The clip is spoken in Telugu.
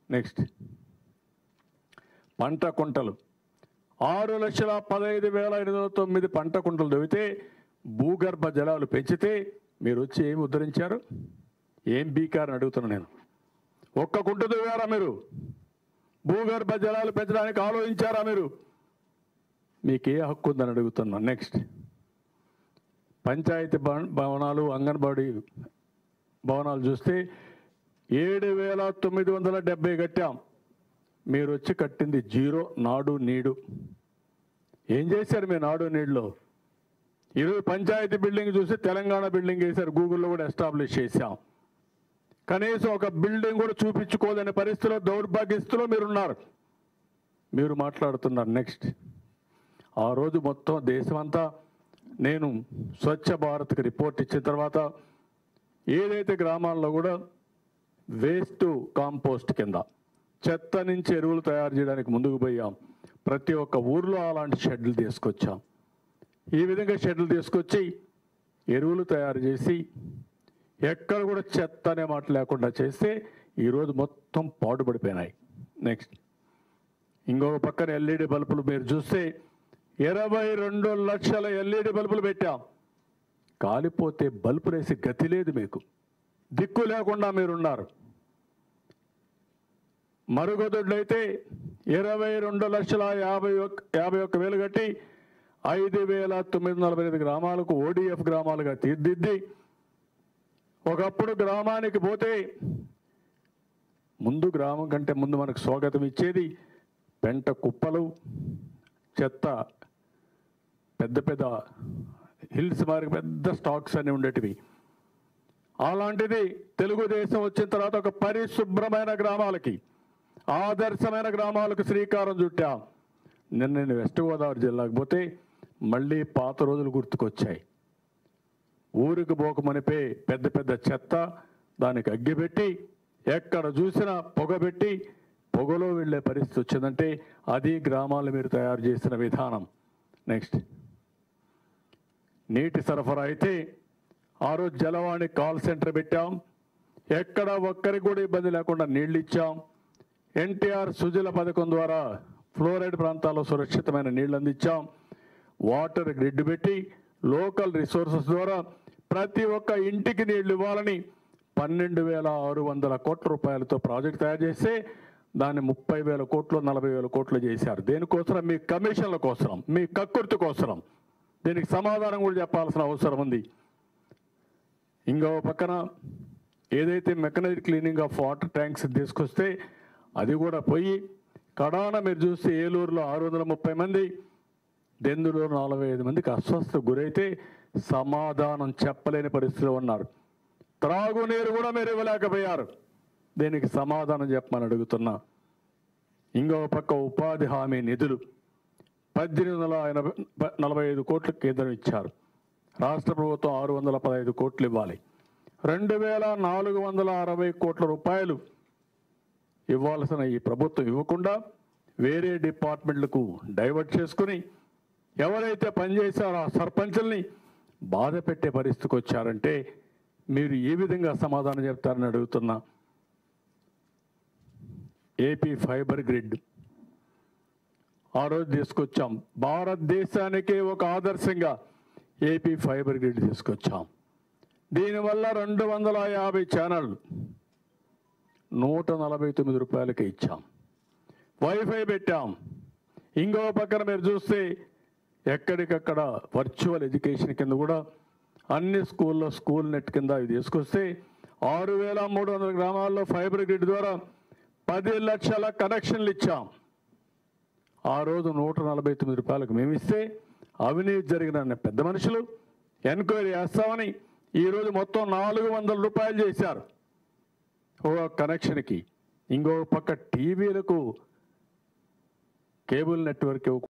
నెక్స్ట్ పంట కుంటలు ఆరు లక్షల పదహైదు వేల ఎనిమిది వందల తొమ్మిది పంట కుంటలు దొవితే భూగర్భ జలాలు పెంచితే మీరు వచ్చి ఏమి ఉద్ధరించారు ఏం బీకారని అడుగుతున్నా నేను ఒక్క కుంట దువ్వారా మీరు భూగర్భ జలాలు పెంచడానికి ఆలోచించారా మీరు మీకు ఏ హక్కు ఉందని అడుగుతున్నా నెక్స్ట్ పంచాయతీ భవ- భవనాలు అంగన్వాడీ భవనాలు చూస్తే ఏడు వేల తొమ్మిది వందల డెబ్బై కట్టాం మీరు వచ్చి కట్టింది జీరో నాడు నీడు ఏం చేశారు మీ నాడు నీడులో ఈరోజు పంచాయతీ బిల్డింగ్ చూసి తెలంగాణ బిల్డింగ్ వేశారు గూగుల్లో కూడా ఎస్టాబ్లిష్ చేశాం కనీసం ఒక బిల్డింగ్ కూడా చూపించుకోలేని పరిస్థితిలో దౌర్భాగ్యస్థితిలో మీరున్నారు మీరు మాట్లాడుతున్నారు నెక్స్ట్ ఆ రోజు మొత్తం దేశమంతా నేను స్వచ్ఛ భారత్కి రిపోర్ట్ ఇచ్చిన తర్వాత ఏదైతే గ్రామాల్లో కూడా వేస్ట్ కాంపోస్ట్ కింద చెత్త నుంచి ఎరువులు తయారు చేయడానికి ముందుకు పోయాం ప్రతి ఒక్క ఊర్లో అలాంటి షెడ్లు తీసుకొచ్చాం ఈ విధంగా షెడ్లు తీసుకొచ్చి ఎరువులు తయారు చేసి ఎక్కడ కూడా చెత్త అనే మాట లేకుండా చేస్తే ఈరోజు మొత్తం పాడుపడిపోయినాయి నెక్స్ట్ ఇంకొక పక్కన ఎల్ఈడి బల్బులు మీరు చూస్తే ఇరవై రెండు లక్షల ఎల్ఈడి బల్బులు పెట్టాం కాలిపోతే బల్బులు వేసి గతి లేదు మీకు దిక్కు లేకుండా మీరున్నారు మరుగుదొడ్లు అయితే ఇరవై రెండు లక్షల యాభై ఒక్క యాభై ఒక్క వేలు కట్టి ఐదు వేల తొమ్మిది వందల నలభై ఐదు గ్రామాలకు ఓడిఎఫ్ గ్రామాలుగా తీర్దిద్ది ఒకప్పుడు గ్రామానికి పోతే ముందు గ్రామం కంటే ముందు మనకు స్వాగతం ఇచ్చేది పెంట కుప్పలు చెత్త పెద్ద పెద్ద హిల్స్ మారి పెద్ద స్టాక్స్ అన్ని ఉండేటివి అలాంటిది తెలుగుదేశం వచ్చిన తర్వాత ఒక పరిశుభ్రమైన గ్రామాలకి ఆదర్శమైన గ్రామాలకు శ్రీకారం చుట్టాం నిన్న నేను వెస్ట్ గోదావరి జిల్లాకు పోతే మళ్ళీ పాత రోజులు గుర్తుకొచ్చాయి ఊరికి పోకమనిపే పెద్ద పెద్ద చెత్త దానికి అగ్గిపెట్టి ఎక్కడ చూసినా పొగబెట్టి పొగలో వెళ్ళే పరిస్థితి వచ్చిందంటే అది గ్రామాలు మీరు తయారు చేసిన విధానం నెక్స్ట్ నీటి సరఫరా అయితే ఆ రోజు జలవాణి కాల్ సెంటర్ పెట్టాం ఎక్కడ ఒక్కరికి కూడా ఇబ్బంది లేకుండా నీళ్లు ఇచ్చాం ఎన్టీఆర్ సుజల పథకం ద్వారా ఫ్లోరైడ్ ప్రాంతాల్లో సురక్షితమైన నీళ్లు అందించాం వాటర్ గ్రిడ్ పెట్టి లోకల్ రిసోర్సెస్ ద్వారా ప్రతి ఒక్క ఇంటికి నీళ్లు ఇవ్వాలని పన్నెండు వేల ఆరు వందల కోట్ల రూపాయలతో ప్రాజెక్ట్ తయారు చేస్తే దాన్ని ముప్పై వేల కోట్లు నలభై వేల కోట్లు చేశారు దేనికోసం మీ కమిషన్ల కోసం మీ కక్కుర్తి కోసం దీనికి సమాధానం కూడా చెప్పాల్సిన అవసరం ఉంది ఇంకో పక్కన ఏదైతే mechanised cleaning of water tanks తీసుకొస్తే అది కూడా పోయి కడాన మీరు చూస్తే ఏలూరులో ఆరు వందల ముప్పై మంది దెందులో నలభై ఐదు మందికి అస్వస్థ గురైతే సమాధానం చెప్పలేని పరిస్థితిలో ఉన్నారు త్రాగునీరు కూడా మీరు ఇవ్వలేకపోయారు దీనికి సమాధానం చెప్పమని అడుగుతున్నా ఇంకో పక్క ఉపాధి హామీ నిధులు పద్దెనిమిది వందల ఎనభై ప- నలభై ఐదు కోట్లు కేంద్రం ఇచ్చారు రాష్ట్ర ప్రభుత్వం ఆరు వందల పదహైదు కోట్లు ఇవ్వాలి రెండు వేల నాలుగు వందల అరవై కోట్ల రూపాయలు ఇవ్వాల్సిన ఈ ప్రభుత్వం ఇవ్వకుండా వేరే డిపార్ట్మెంట్లకు డైవర్ట్ చేసుకుని ఎవరైతే పనిచేశారో ఆ సర్పంచుల్ని బాధ పెట్టే పరిస్థితికి వచ్చారంటే మీరు ఏ విధంగా సమాధానం చెప్తారని అడుగుతున్నా ఏపీ ఫైబర్ గ్రిడ్ ఆ రోజు తీసుకొచ్చాం భారతదేశానికే ఒక ఆదర్శంగా ఏపీ ఫైబర్ గ్రిడ్ తీసుకొచ్చాం దీనివల్ల రెండు వందల యాభై ఛానళ్ళు నూట నలభై తొమ్మిది రూపాయలకి ఇచ్చాం వైఫై పెట్టాం ఇంకో పక్కన మీరు చూస్తే ఎక్కడికక్కడ వర్చువల్ ఎడ్యుకేషన్ కింద కూడా అన్ని స్కూల్లో స్కూల్ నెట్ కింద ఇవి తీసుకొస్తే ఆరు వేల మూడు వందల గ్రామాల్లో ఫైబర్ గ్రిడ్ ద్వారా పది లక్షల కనెక్షన్లు ఇచ్చాం ఆ రోజు నూట నలభై తొమ్మిది రూపాయలకు మేము ఇస్తే అవినీతి జరిగిన పెద్ద మనుషులు ఎంక్వైరీ చేస్తామని ఈరోజు మొత్తం నాలుగు వందల రూపాయలు చేశారు ఒక కనెక్షన్కి ఇంకో పక్క టీవీలకు కేబుల్ నెట్వర్క్